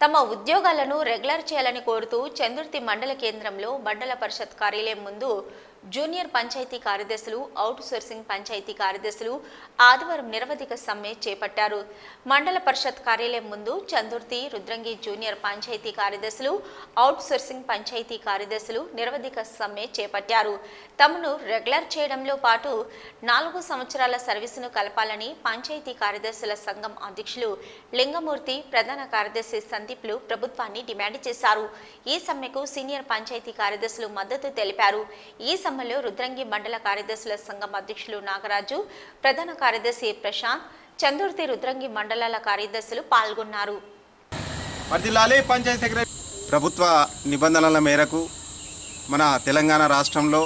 తమ ఉద్యోగాలను రెగ్యులర్ చేయాలని కోరుతూ చందుర్తి మండల కేంద్రంలో మండల పరిషత్ కార్యాలయం ముందు జూనియర్ పంచాయతీ కార్యదర్శులు అవుట్ సోర్సింగ్ పంచాయతీ కార్యదర్శులు ఆదివారం నిరవధిక సమ్మె చేపట్టారు మండల పరిషత్ కార్యాలయం ముందు చందుర్తి రుద్రంగి జూనియర్ పంచాయతీ కార్యదర్శులు అవుట్ సోర్సింగ్ పంచాయతీ కార్యదర్శులు నిరవధిక సమ్మె చేపట్టారు తమను రెగ్యులర్ చేయడంలో పాటు నాలుగు సంవత్సరాల సర్వీసును కలపాలని పంచాయతీ కార్యదర్శుల సంఘం అధ్యక్షులు లింగమూర్తి ప్రధాన కార్యదర్శి సందీప్లు ప్రభుత్వాన్ని డిమాండ్ చేశారు ఈ సమ్మెకు సీనియర్ పంచాయతీ కార్యదర్శులు మద్దతు తెలిపారు ఈ సమ్మెలో రుద్రంగి మండల కార్యదర్శుల సంఘం అధ్యక్షులు నాగరాజు ప్రధాన కార్యదర్శి ప్రశాంత్ చందుర్తి రుద్రంగి మండలాల కార్యదర్శులు పాల్గొన్నారు వర్ధిల్లాలి పంచాయతీ సెక్రటరీ ప్రభుత్వ నిబంధనల మేరకు మన తెలంగాణ రాష్ట్రంలో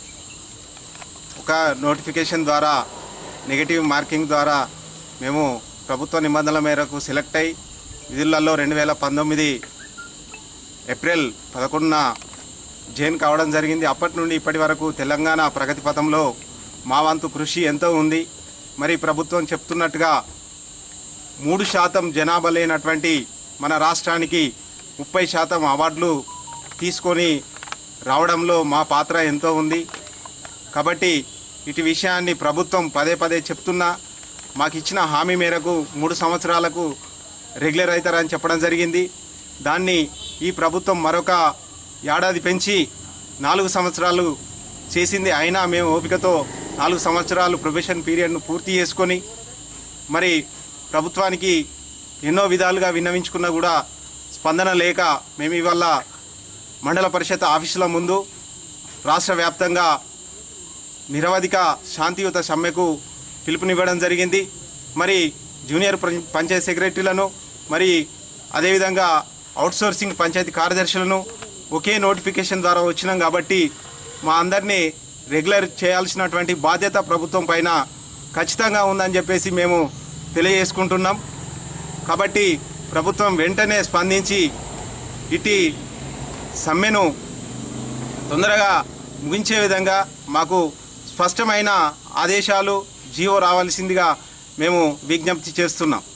ఒక నోటిఫికేషన్ ద్వారా నెగిటివ్ మార్కింగ్ ద్వారా మేము ప్రభుత్వ నిబంధనల మేరకు సెలెక్ట్ అయి విధులలో రెండు వేల పంతొమ్మిది ఏప్రిల్ పదకొండున జైన్ కావడం జరిగింది అప్పటి నుండి ఇప్పటి వరకు తెలంగాణ ప్రగతి పథంలో మా వంతు కృషి ఎంతో ఉంది మరి ప్రభుత్వం చెప్తున్నట్టుగా మూడు శాతం జనాభా లేనటువంటి మన రాష్ట్రానికి ముప్పై శాతం అవార్డులు తీసుకొని రావడంలో మా పాత్ర ఎంతో ఉంది కాబట్టి ఇటు విషయాన్ని ప్రభుత్వం పదే పదే చెప్తున్నా మాకు ఇచ్చిన హామీ మేరకు మూడు సంవత్సరాలకు రెగ్యులర్ అవుతారని చెప్పడం జరిగింది దాన్ని ఈ ప్రభుత్వం మరొక ఏడాది పెంచి నాలుగు సంవత్సరాలు చేసింది అయినా మేము ఓపికతో నాలుగు సంవత్సరాలు ప్రొబేషన్ పీరియడ్ను పూర్తి చేసుకొని మరి ప్రభుత్వానికి ఎన్నో విధాలుగా విన్నవించుకున్నా కూడా స్పందన లేక మేము ఇవాళ మండల పరిషత్ ఆఫీసుల ముందు రాష్ట్ర వ్యాప్తంగా నిరవధిక శాంతియుత సమ్మెకు పిలుపునివ్వడం జరిగింది మరి జూనియర్ పం- పంచాయతీ సెక్రటరీలను మరి అదేవిధంగా అవుట్సోర్సింగ్ పంచాయతీ కార్యదర్శులను ఒకే నోటిఫికేషన్ ద్వారా వచ్చినాం కాబట్టి మా అందరినీ రెగ్యులర్ చేయాల్సినటువంటి బాధ్యత ప్రభుత్వం పైన ఖచ్చితంగా ఉందని చెప్పేసి మేము తెలియజేసుకుంటున్నాం కాబట్టి ప్రభుత్వం వెంటనే స్పందించి ఇటీ సమ్మెను తొందరగా ముగించే విధంగా మాకు స్పష్టమైన ఆదేశాలు జీవో రావాల్సిందిగా మేము విజ్ఞప్తి చేస్తున్నాం